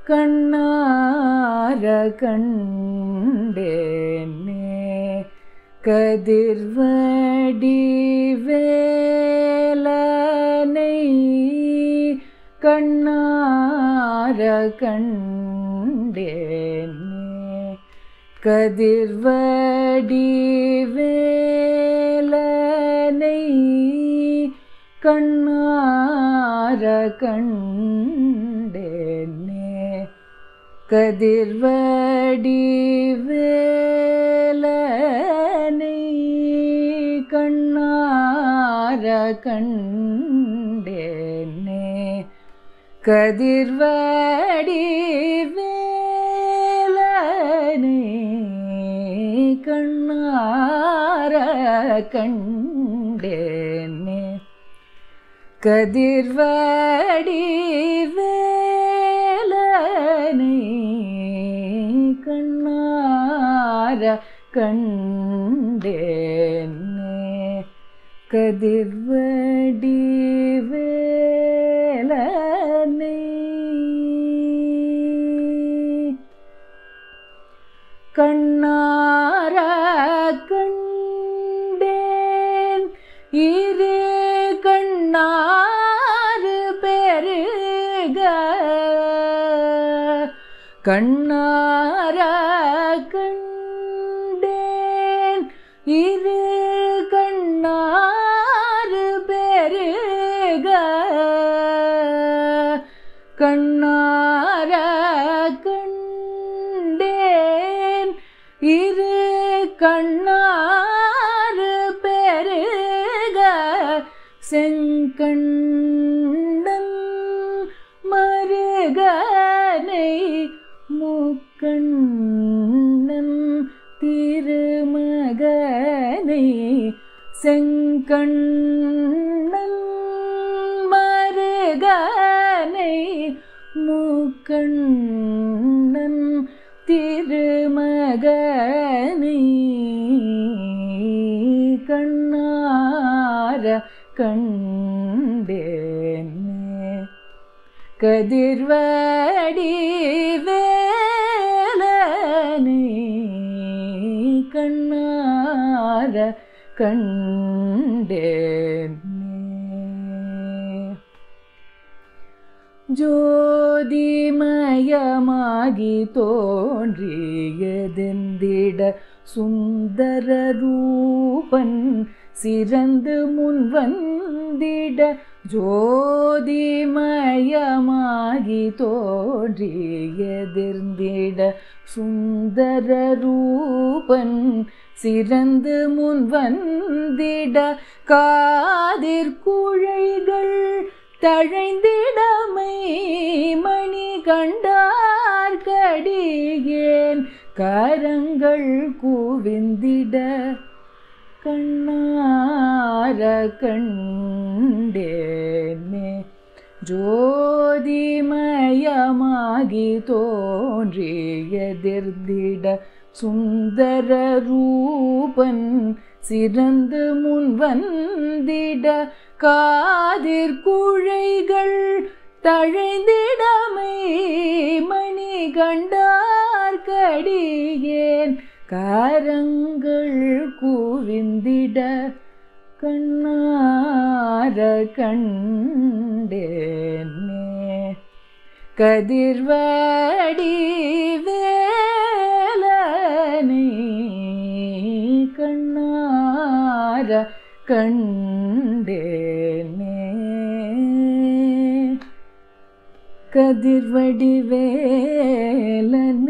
கண்ணார கண்டேனே கதிர்வடி வேலனை கண்ணார கண்டேனே கதிர்வடி வேலனை கண்ணார கண்டேனே கதிர்வடி வேலனை கண்ணார கண்டேனே கதிர்வடி வேலனை கண்ணார கண்டேனே கதிர்வடி வேலனை கண்ணார கண்டேனே கதிர்வடி வேலனை கண்ணார கண்டேன் இரு கண்ணாறு பெருக கண்ணார கண்டேன் இரு கண்ணாறு பெருக கண்ணார கண்டேன் இரு கண்ணாறு பெருக செங்கண்ணன் மருகனை முக்கண்ணன் திருமகனை செங்கண்ணன் மருகனை முக்கண்ணன் திருமகனை கண்ணார கண்டேனே கதிர்வடி வேலனை கண்ணார கண்டேனே ஜோதிமயமாகி தோன்றியதெந்திட சுந்தர ரூபன் சிறந்து முன் வந்திட ஜோதிமயமாகி தோன்றியதிர்ந்திட சுந்தர ரூபன் சிறந்து முன் வந்திட காதிர்குழைகள் தழைந்திடமை மணி கண்டார்கடியேன் கரங்கள் குவிந்திட கண்ணார கண்டேனே ஜோதிமயமாகி தோன்றியதிர்ந்திட சுந்தர ரூபன் சிறந்து முன் வந்திட காதிர்குழைகள் தழைந்திடமை மணி கண்டார்கடியேன் கரங்கள் குவிந்திட கண்ணார கண்டேனே கதிர்வடி வேலனை கண்ணார கண்டேனே கதிர்வடி வேலனை